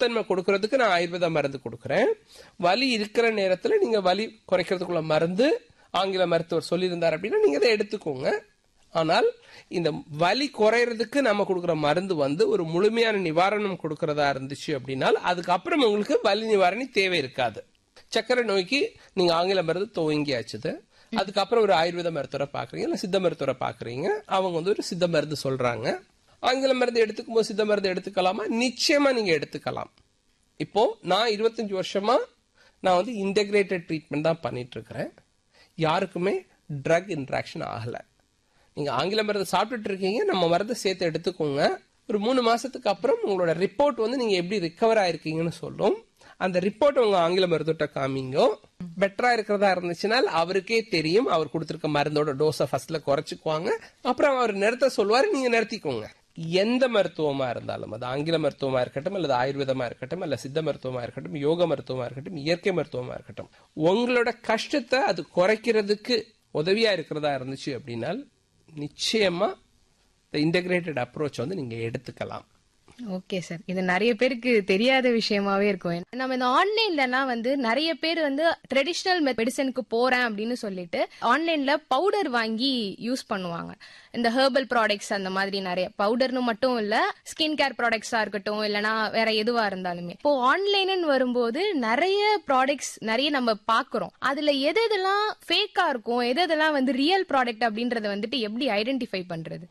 அமிலத்தன்மை கொடுக்கறதுக்கு நான் ஆயுர்வேத மருந்து கொடுக்குறேன் வலி இருக்கிற நேரத்துல நீங்க வலி குறைக்கிறதுக்குள்ள மருந்து ஆங்கில மருத்துவர் சொல்லியிருந்தார் அப்படின்னா நீங்க அதை எடுத்துக்கோங்க ஆனால் இந்த வலி குறையறதுக்கு நம்ம கொடுக்குற மருந்து வந்து ஒரு முழுமையான நிவாரணம் கொடுக்கறதா இருந்துச்சு அப்படின்னால் அதுக்கப்புறம் உங்களுக்கு வலி நிவாரணி தேவை இருக்காது சக்கரை நோய்க்கு நீங்க ஆங்கில மருந்து துவங்கியாச்சுது அதுக்கப்புறம் ஒரு ஆயுர்வேத மருத்துவரை பாக்குறீங்க இல்ல சித்த மருத்துவரை பாக்குறீங்க அவங்க வந்து ஒரு சித்த மருந்து சொல்றாங்க ஆங்கில மருந்து எடுத்துக்கும் போது சித்த மருந்து எடுத்துக்கலாமா நிச்சயமா நீங்க எடுத்துக்கலாம் இப்போ நான் இருபத்தஞ்சு வருஷமா நான் வந்து இன்டகிரேட்டட் ட்ரீட்மெண்ட் தான் பண்ணிட்டு இருக்கிறேன் யாருக்குமே ட்ரக் இன்ட்ராக்ஷன் ஆகல நீங்க ஆங்கில மருந்து சாப்பிட்டுட்டு இருக்கீங்க நம்ம மருந்து சேர்த்து எடுத்துக்கோங்க ஒரு மூணு மாசத்துக்கு அப்புறம் உங்களோட ரிப்போர்ட் வந்து நீங்க எப்படி ரிகவர் ஆயிருக்கீங்கன்னு சொல்லும் அந்த ரிப்போர்ட் உங்க ஆங்கில மருத்துவட்ட காமிங்க பெட்டரா இருக்கிறதா இருந்துச்சுனால் அவருக்கே தெரியும் அவர் கொடுத்திருக்க மருந்தோட டோஸை ஃபர்ஸ்ட்ல குறைச்சிக்குவாங்க அப்புறம் அவர் நிறுத்த சொல்லுவாரு நீங்க நிறுத்திக்கோங்க எந்த மருத்துவமா இருந்தாலும் அது ஆங்கில மருத்துவமா இருக்கட்டும் அல்லது ஆயுர்வேதமா இருக்கட்டும் அல்ல சித்த மருத்துவமா இருக்கட்டும் யோக மருத்துவமா இருக்கட்டும் இயற்கை மருத்துவமா இருக்கட்டும் உங்களோட கஷ்டத்தை அது குறைக்கிறதுக்கு உதவியா இருக்கிறதா இருந்துச்சு அப்படின்னால் நிச்சயமா இந்த இன்டகிரேட்டட் அப்ரோச் வந்து நீங்க எடுத்துக்கலாம் ஓகே சார் இது நிறைய பேருக்கு தெரியாத விஷயமாவே இருக்கும் நம்ம இந்த ஆன்லைன்லனா வந்து நிறைய பேர் வந்து ட்ரெடிஷ்னல் மெடிசனுக்கு போறேன் அப்படின்னு சொல்லிட்டு ஆன்லைன்ல பவுடர் வாங்கி யூஸ் பண்ணுவாங்க இந்த ஹெர்பல் ப்ராடக்ட்ஸ் அந்த மாதிரி நிறைய பவுடர்னு மட்டும் இல்ல ஸ்கின் கேர் ப்ராடக்ட்ஸா இருக்கட்டும் இல்லனா வேற எதுவா இருந்தாலுமே இப்போ ஆன்லைன் வரும்போது நிறைய ப்ராடக்ட்ஸ் நிறைய நம்ம பாக்குறோம் அதுல எது எதெல்லாம் ஃபேக்கா இருக்கும் எது எதெல்லாம் வந்து ரியல் ப்ராடக்ட் அப்படின்றத வந்துட்டு எப்படி ஐடென்டிஃபை பண்றது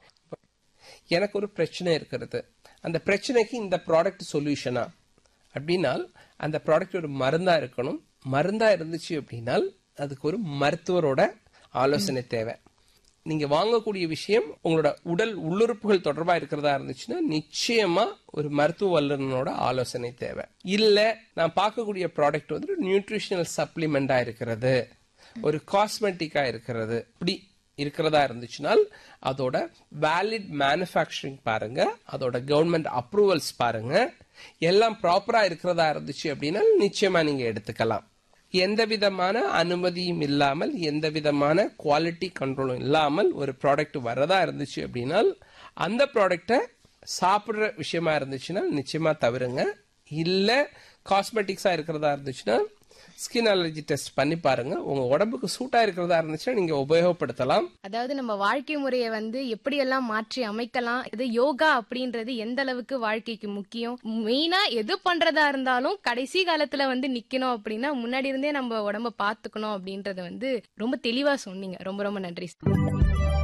எனக்கு ஒரு பிரச்சனை இருக்கிறது அந்த பிரச்சனைக்கு இந்த ப்ராடக்ட் சொல்யூஷனா அப்படின்னால் அந்த ப்ராடக்ட் ஒரு மருந்தா இருக்கணும் மருந்தா இருந்துச்சு அப்படின்னால் அதுக்கு ஒரு மருத்துவரோட ஆலோசனை தேவை நீங்க வாங்கக்கூடிய விஷயம் உங்களோட உடல் உள்ளுறுப்புகள் தொடர்பா இருக்கிறதா இருந்துச்சுன்னா நிச்சயமா ஒரு மருத்துவ வல்லுநனோட ஆலோசனை தேவை இல்ல நான் பார்க்கக்கூடிய ப்ராடக்ட் வந்து ஒரு நியூட்ரிஷனல் சப்ளிமெண்டா இருக்கிறது ஒரு காஸ்மெட்டிக்கா இருக்கிறது இப்படி இருக்கிறதா இருந்துச்சுனால் அதோட வேலிட் மேனுஃபேக்சரிங் பாருங்க அதோட கவர்மெண்ட் அப்ரூவல்ஸ் பாருங்க எல்லாம் ப்ராப்பரா இருக்கிறதா இருந்துச்சு அப்படின்னா நிச்சயமா நீங்க எடுத்துக்கலாம் எந்த விதமான அனுமதியும் இல்லாமல் எந்த விதமான குவாலிட்டி கண்ட்ரோலும் இல்லாமல் ஒரு ப்ராடக்ட் வரதா இருந்துச்சு அப்படின்னால் அந்த ப்ராடக்டை சாப்பிடுற விஷயமா இருந்துச்சுன்னா நிச்சயமா தவிருங்க இல்ல காஸ்மெட்டிக்ஸா இருக்கிறதா இருந்துச்சுன்னா ஸ்கின் அலர்ஜி டெஸ்ட் பண்ணி பாருங்க உங்க உடம்புக்கு சூட்டா இருக்கிறதா இருந்துச்சுன்னா நீங்க உபயோகப்படுத்தலாம் அதாவது நம்ம வாழ்க்கை முறையை வந்து எப்படியெல்லாம் மாற்றி அமைக்கலாம் இது யோகா அப்படின்றது எந்த அளவுக்கு வாழ்க்கைக்கு முக்கியம் மெயினா எது பண்றதா இருந்தாலும் கடைசி காலத்துல வந்து நிக்கணும் அப்படின்னா முன்னாடி இருந்தே நம்ம உடம்ப பாத்துக்கணும் அப்படின்றத வந்து ரொம்ப தெளிவா சொன்னீங்க ரொம்ப ரொம்ப நன்றி